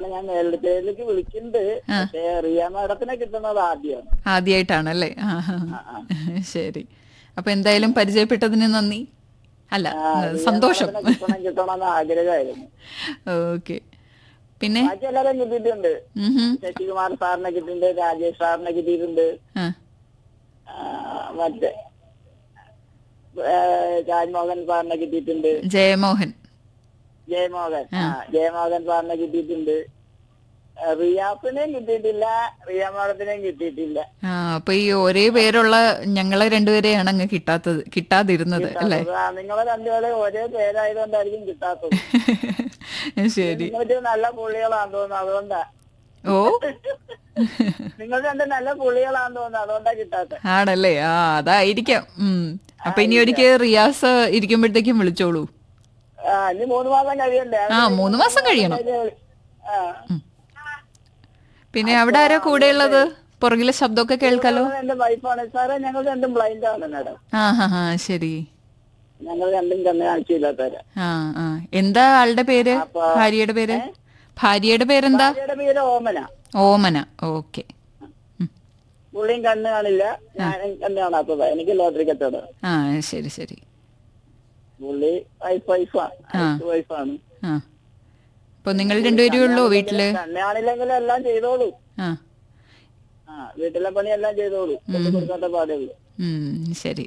ഞാൻ മേലിടത്തേക്ക് വിളിക്കുന്നുണ്ട് പക്ഷേ റിയ മാഡത്തിനെ കിട്ടുന്നത് ആദ്യമാണ് ആദ്യമായിട്ടാണല്ലേ ആ ആ. ആ, ആ. ശരി അപ്പൊ എന്തായാലും പരിചയപ്പെട്ടതിന് നന്ദി അല്ല ആ, റിയ സന്തോഷം മാഡത്തിനെ കിട്ടണം കിട്ടണം എന്ന് ആഗ്രഹമായിരുന്നു ഓക്കെ പിന്നെ ബാക്കി എല്ലാവരും കിട്ടിയിട്ടുണ്ട് ഉം ഹും. ശശികുമാർ സാറിനെ കിട്ടിയിട്ടുണ്ട് രാജേഷ് സാറിനെ കിട്ടിയിട്ടുണ്ട് ആ ആ, മറ്റേ ഏ, രാജ്മോഹൻ സാറിനെ കിട്ടിയിട്ടുണ്ട് ജയമോഹൻ ജയമോഹൻ ആ ജയമോഹൻ സാറിനെ കിട്ടിയിട്ടുണ്ട് ആ, റിയാസിനെയും കിട്ടിയിട്ടില്ല റിയ മാഡത്തിനെയും കിട്ടിയിട്ടില്ല ആ അപ്പൊ ഈ ഒരേ പേരുള്ള ഞങ്ങളെ രണ്ടുപേരെയാണ് അങ്ങ് കിട്ടാത്തത് കിട്ടാതിരുന്നത് അല്ലേ ആ, നിങ്ങളെ രണ്ടുപേരെ ഒരേ പേരായതുകൊണ്ടായിരിക്കും കിട്ടാത്തത് ശരി നിങ്ങൾക്ക് നല്ല പുള്ളികളാന്ന് തോന്നുന്നു അതുകൊണ്ടാ ഓ നിങ്ങൾ രണ്ട് നല്ല പുള്ളികളാന്ന് തോന്നുന്നു അതുകൊണ്ടാ കിട്ടാത്തത് ആണല്ലേ ആ അതായിരിക്കാം ഉം അപ്പൊ ഇനി ഒരിക്കൽ റിയാസ് ഇരിക്കുമ്പോഴത്തേക്കും വിളിച്ചോളൂ ആ ഇനി മൂന്ന് മാസം കഴിയണ്ടേ ആ മൂന്ന് മാസം കഴിയണം ആ പിന്നെ അവിടെ ആരാ കൂടെ ഉള്ളത് പുറകിലെ ശബ്ദമൊക്കെ കേൾക്കാലോ ഞങ്ങൾ എന്റെ വൈഫാണ് സാറേ ഞങ്ങൾ രണ്ടും ബ്ലൈൻഡ് ആണ് മാഡം ആ ഹാ ഹാ ശരി ഞങ്ങൾ രണ്ടും കണ്ണ് കാഴ്ചയില്ലാത്തവരാ ആ ആ എന്താ ആളുടെ പേര് ഭാര്യയുടെ പേര് ഭാര്യയുടെ പേരെന്താ ഭാര്യയുടെ പേര് ഓമന ഓമന ഓക്കെ പുള്ളിയും കണ്ണ് കാണില്ല ഞാനും കണ്ണ് കാണാത്തതാ എനിക്ക് ലോട്ടറി കച്ചവടം ആ ശരി ശരി പുള്ളി വൈഫ് വൈഫാണ് വൈഫാണ് ആ അപ്പൊ നിങ്ങൾ രണ്ടുപേരും ഉള്ളൂ വീട്ടില് കണ്ണ് കാണില്ലെങ്കിലും എല്ലാം ചെയ്തോളൂ ആ ആ വീട്ടിലെ പണി എല്ലാം ചെയ്തോളൂ കൊണ്ടു കൊടുക്കാത്ത പാടേ ഉള്ളൂ ഉം ശരി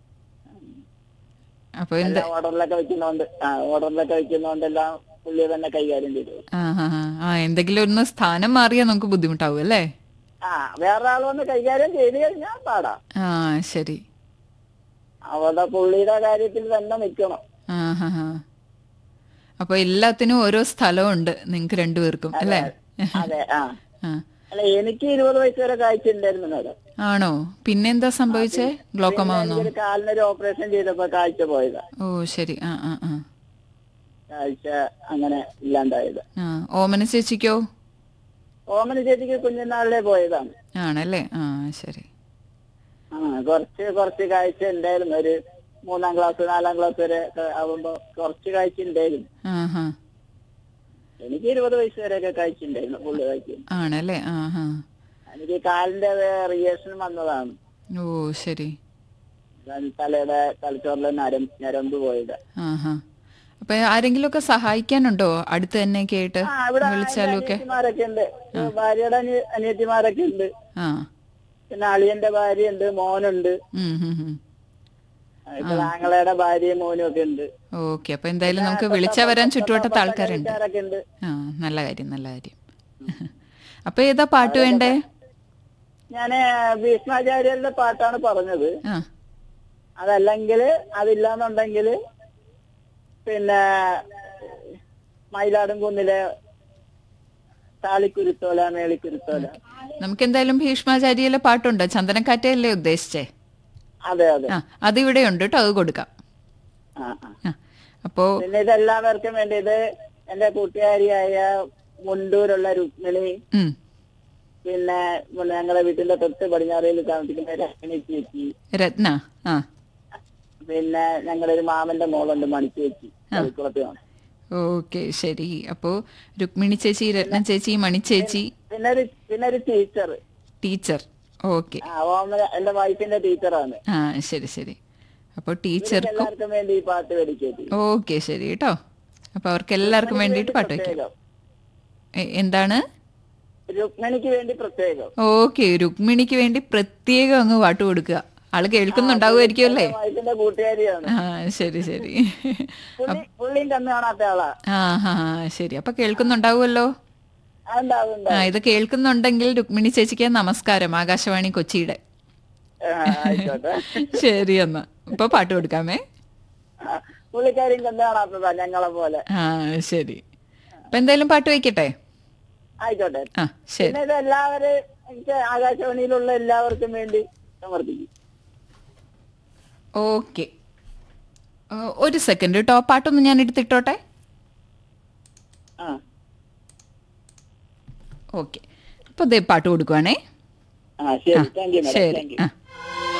അപ്പൊ എന്താ എല്ലാം ഓർഡറിലൊക്കെ വെക്കുന്നോണ്ട് ആ ഓർഡറിലൊക്കെ വെക്കുന്നോണ്ട് എല്ലാം പുള്ളി തന്നെ കൈകാര്യം ചെയ്തോളൂ ആ ആ ആ. ആ എന്തെങ്കിലും ഒന്ന് സ്ഥാനം മാറിയാ നമുക്ക് ബുദ്ധിമുട്ടാവും അല്ലേ ആ വേറെ ആൾ വന്ന് കൈകാര്യം ചെയ്ത് കഴിഞ്ഞാൽ പാടാ ആ ശരി അവിടെ പുള്ളിയുടെ കാര്യത്തിൽ തന്നെ നിൽക്കണം ആ ഹാ ഹാ അപ്പൊ എല്ലാത്തിനും ഓരോ സ്ഥലമുണ്ട് നിങ്ങക്ക് രണ്ടുപേർക്കും അല്ലേ അതെ ആ ആ അല്ല എനിക്ക് ഇരുപത് വയസ്സ് വരെ കാഴ്ച ഉണ്ടായിരുന്നു മാഡം ആണോ പിന്നെന്താ സംഭവിച്ചേ ഗ്ലോക്കോമ വന്നോ എനിക്കൊരു കാലിനൊരു ഓപ്പറേഷൻ ചെയ്തപ്പോ കാഴ്ച പോയതാ ഓ ശരി ആ ആ ആ കാഴ്ച അങ്ങനെ ഇല്ലാണ്ടായത് ആ ഓമന ചേച്ചിക്കോ ഓമന ചേച്ചിക്ക് കുഞ്ഞുനാളിലെ പോയതാണ് ആണല്ലേ ആ ശരി ആ കുറച്ച് കുറച്ച് കാഴ്ച ഉണ്ടായിരുന്നു ഒരു മൂന്നാം ക്ലാസ് നാലാം ക്ലാസ് വരെ ഒക്കെ ആവുമ്പോ കുറച്ച് കാഴ്ച ഉണ്ടായിരുന്നു ആ ഹാ എനിക്ക് ഇരുപത് വയസ്സ് വരെയൊക്കെ കാഴ്ച ഉണ്ടായിരുന്നു പുള്ളി കാഴ്ച ആണല്ലേ ആ ഹാ എനിക്ക് കാലിന്റെ റിയേഷൻ വന്നതാണ് ഓ ശരി തലയുടെ തലച്ചോറിലെ നരം ഞരമ്പ് പോയത് ആ ഹാ അപ്പൊ ആരെങ്കിലും ഒക്കെ സഹായിക്കാനുണ്ടോ അടുത്ത് തന്നെ ഒക്കെ ആയിട്ട് ആ ഇവിടെ വിളിച്ചാലും ഒക്കെ അനിയത്തിമാരൊക്കെ ഉണ്ട് ഭാര്യയുടെ അനിയ അനിയത്തിമാരൊക്കെ ഉണ്ട് ആ പിന്നെ അളിയന്റെ ഭാര്യയുണ്ട് മോനുണ്ട് ഉം ഉം ഉം ഇപ്പൊ ആങ്ങളയുടെ ഭാര്യയും മോനും ഒക്കെ ഉണ്ട് ഓക്കെ അപ്പൊ എന്തായാലും നമുക്ക് വിളിച്ചാ വരാൻ ചുറ്റുവട്ടത്ത് ആൾക്കാരുണ്ട് ആൾക്കാരൊക്കെ ഉണ്ട് ആ നല്ല കാര്യം നല്ല കാര്യം അപ്പൊ ഏതാ പാട്ട് വേണ്ടേ ഞാന് ഭീഷ്മാചാര്യരുടെ പാട്ടാണ് പറഞ്ഞത് ആ അതല്ലെങ്കിൽ അതില്ലാന്നുണ്ടെങ്കിൽ പിന്നെ മയിലാടും കുന്നിലെ താളിക്കുരുത്തോല മേളിക്കുരുത്തോല നമുക്ക് എന്തായാലും ഭീഷ്മാചാര്യയിലെ പാട്ടുണ്ട് ചന്ദനക്കാറ്റയല്ലേ ഉദ്ദേശിച്ചേ അതെ അതെ ആ അതിവിടെ ഉണ്ട് കേട്ടോ അത് കൊടുക്കാം ആ ആ ആ അപ്പോ പിന്നെ ഇത് എല്ലാവർക്കും വേണ്ടി ഇത് എന്റെ കൂട്ടുകാരിയായ മുണ്ടൂരുള്ള രുക്മിണി ഉം പിന്നെ ഞങ്ങളുടെ വീട്ടിന്റെ തൊട്ട് പടിഞ്ഞാറയിൽ താമസിക്കുന്ന രഹണി ചേച്ചി രത്ന ആ പിന്നെ ഞങ്ങളുടെ ഒരു മാമന്റെ മോളുണ്ട് മണിച്ചേച്ചി കളിക്കുളത്താണ് ഓക്കെ ശരി അപ്പോ രുക്മിണി ചേച്ചി രത്ന ചേച്ചി മണി ചേച്ചി പിന്നെ ഒരു പിന്നെ ഒരു ടീച്ചർ ടീച്ചർ ഓക്കെ ആ ഓമന എന്റെ വൈഫിന്റെ ടീച്ചറാണ് ആ ശരി ശരി അപ്പോൾ ടീച്ചർക്കും എല്ലാവർക്കും വേണ്ടി ഈ പാട്ട് പഠിക്കേണ്ടി ഓക്കെ ശരി കേട്ടോ അപ്പൊ അവർക്ക് എല്ലാവർക്കും വേണ്ടിയിട്ട് പാട്ട് വയ്ക്കാം എ- എന്താണ് രുക്മിണിക്ക് വേണ്ടി പ്രത്യേകം ഓക്കെ രുക്മിണിക്ക് വേണ്ടി പ്രത്യേകം അങ്ങ് പാട്ട് കൊടുക്കുക ആള് കേൾക്കുന്നുണ്ടാവുമായിരിക്കും അല്ലേ വൈഫിന്റെ കൂട്ടുകാരിയാണ് ആ ശരി ശരി പുള്ളി പുള്ളിയും കണ്ണ് കാണാത്ത ആളാ ആ ഹാ ശരി അപ്പൊ കേൾക്കുന്നുണ്ടാവുമല്ലോ അതുണ്ടാവും ഉണ്ടാവും. ആ ഇത് കേൾക്കുന്നുണ്ടെങ്കിൽ രുക്മിണി ചേച്ചിക്ക് നമസ്കാരം ആകാശവാണി കൊച്ചിയുടെ ആ, ആയിക്കോട്ടെ ശരി എന്നാ ഇപ്പൊ പാട്ട് കൊടുക്കാമേ ആ, പുള്ളിക്കാരിയും കണ്ണ് കാണാത്തതാ ഞങ്ങളെ പോലെ ആ ശരി അപ്പൊ എന്തായാലും പാട്ട് വയ്ക്കട്ടെ ആയിക്കോട്ടെ ആ ശരി പിന്നെ ഇത് എല്ലാവരും എനിക്ക് ആകാശവാണിയിലുള്ള എല്ലാവർക്കും വേണ്ടി സമർപ്പിക്കും ഓക്കെ ഒരു സെക്കൻഡ് കേട്ടോ പാട്ടൊന്ന് ഞാൻ എടുത്തിട്ടോട്ടെ ആ ഓക്കെ അപ്പൊ ദേ പാട്ട് കൊടുക്കുവാണേ ആ ശരി താങ്ക് യു മാഡം ശരി താങ്ക് യു ആ